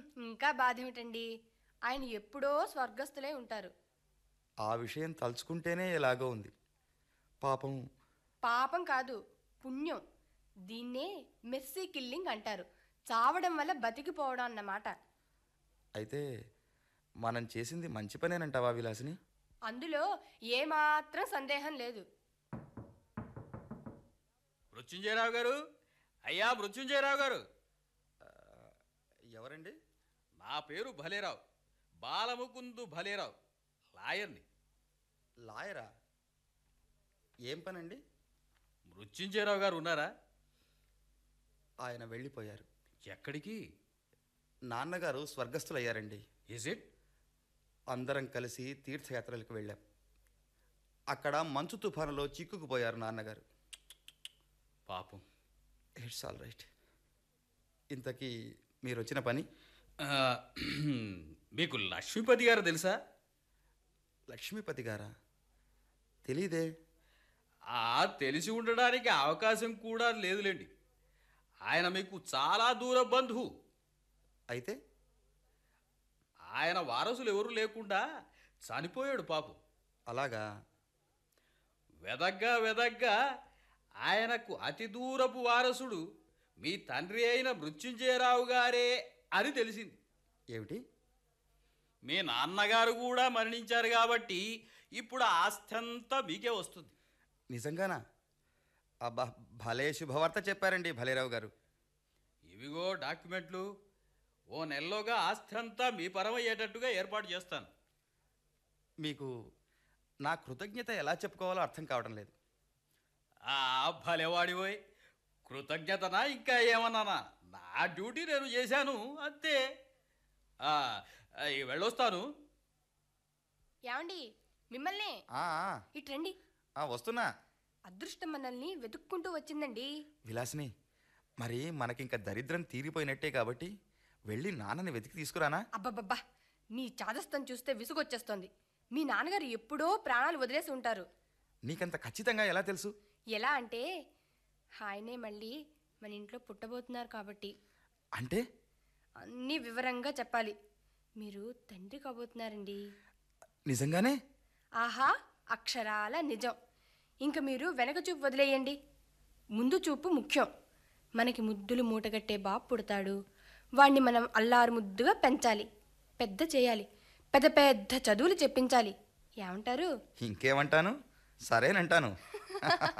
హ్మ్, ఇంకా బాధ ఏమిటండి ఆయన ఎప్పుడో స్వర్గస్థులై ఉంటారు ఆ విషయం తలుచుకుంటేనే ఎలాగో ఉంది పాపం పాపం కాదు పుణ్యం దీన్నే మెస్సీ కిల్లింగ్ అంటారు చావడం వల్ల బతికిపోవడం అన్నమాట అయితే మనం చేసింది మంచి పనేనంటావా విలాసిని అందులో ఏమాత్రం సందేహం లేదు మృత్యుంజయరావు గారు అయ్యా మృత్యుంజయరావు గారు ఎవరండి నా పేరు భలేరావు బాలముకుందు భలేరావు లాయర్ని లాయరా ఏం పనండి మృత్యుంజయరావు గారు ఉన్నారా ఆయన వెళ్ళిపోయారు ఎక్కడికి నాన్నగారు స్వర్గస్థులయ్యారండి ఇజ్ ఇట్ అందరం కలిసి తీర్థయాత్రలకు వెళ్ళాం అక్కడ మంచు తుఫానులో చిక్కుకుపోయారు నాన్నగారు పాపం ఇట్స్ ఆల్ రైట్ ఇంతకీ మీరు వచ్చిన పని ఆ, మీకు లక్ష్మీపతి గారు తెలుసా లక్ష్మీపతి గారా తెలీదే ఆ తెలిసి ఉండడానికి అవకాశం కూడా లేదులేండి ఆయన మీకు చాలా దూర బంధువు అయితే ఆయన వారసులు ఎవరు లేకుండా చనిపోయాడు పాపం అలాగా వెదగ్గా వెదగ్గా ఆయనకు అతి దూరపు వారసుడు మీ తండ్రి అయిన మృత్యుంజయరావు గారే అని తెలిసింది ఏమిటి మీ నాన్నగారు కూడా మరణించారు కాబట్టి ఇప్పుడు ఆ ఆస్తి అంతా మీకే వస్తుంది నిజంగానా అబ్బా భలే శుభవార్త చెప్పారండి భలేరావు గారు ఇవిగో డాక్యుమెంట్లు ఓ నెలలోగా ఆస్తి అంతా మీ పరమయ్యేటట్టుగా ఏర్పాటు చేస్తాను మీకు నా కృతజ్ఞత ఎలా చెప్పుకోవాలో అర్థం కావడం లేదు ఆ భలేవాడిపోయి కృతజ్ఞతనా ఇంకా ఏమన్నానా నా డ్యూటీ నేను చేశాను అంతే ఆ, ఈ వెళ్ళొస్తాను ఏమండి మిమ్మల్ని ఆ, ఆ, ఇట్రండి ఆ, వస్తున్నా అదృష్టం మనల్ని వెతుక్కుంటూ వచ్చిందండి విలాసిని మరి మనకింక దరిద్రం తీరిపోయినట్టే కాబట్టి వెళ్ళి నాన్నని వెతికి తీసుకురానా అబ్బబ్బబ్బా మీ చాదస్తం చూస్తే విసుగొచ్చేస్తోంది మీ నాన్నగారు ఎప్పుడో ప్రాణాలు వదిలేసి ఉంటారు నీకంత ఖచ్చితంగా ఎలా తెలుసు ఎలా అంటే ఆయనే మళ్ళీ మన ఇంట్లో పుట్టబోతున్నారు కాబట్టి అంటే అన్నీ వివరంగా చెప్పాలి మీరు తండ్రి కాబోతున్నారండి నిజంగానే ఆహా అక్షరాల నిజం ఇంక మీరు వెనక చూపు వదిలేయండి ముందు చూపు ముఖ్యం మనకి ముద్దులు మూటగట్టే బాబు పుడతాడు వాణ్ణి మనం అల్లారు ముద్దుగా పెంచాలి పెద్ద చేయాలి పెద్ద పెద్ద చదువులు చెప్పించాలి ఏమంటారు ఇంకేమంటాను సరేనంటాను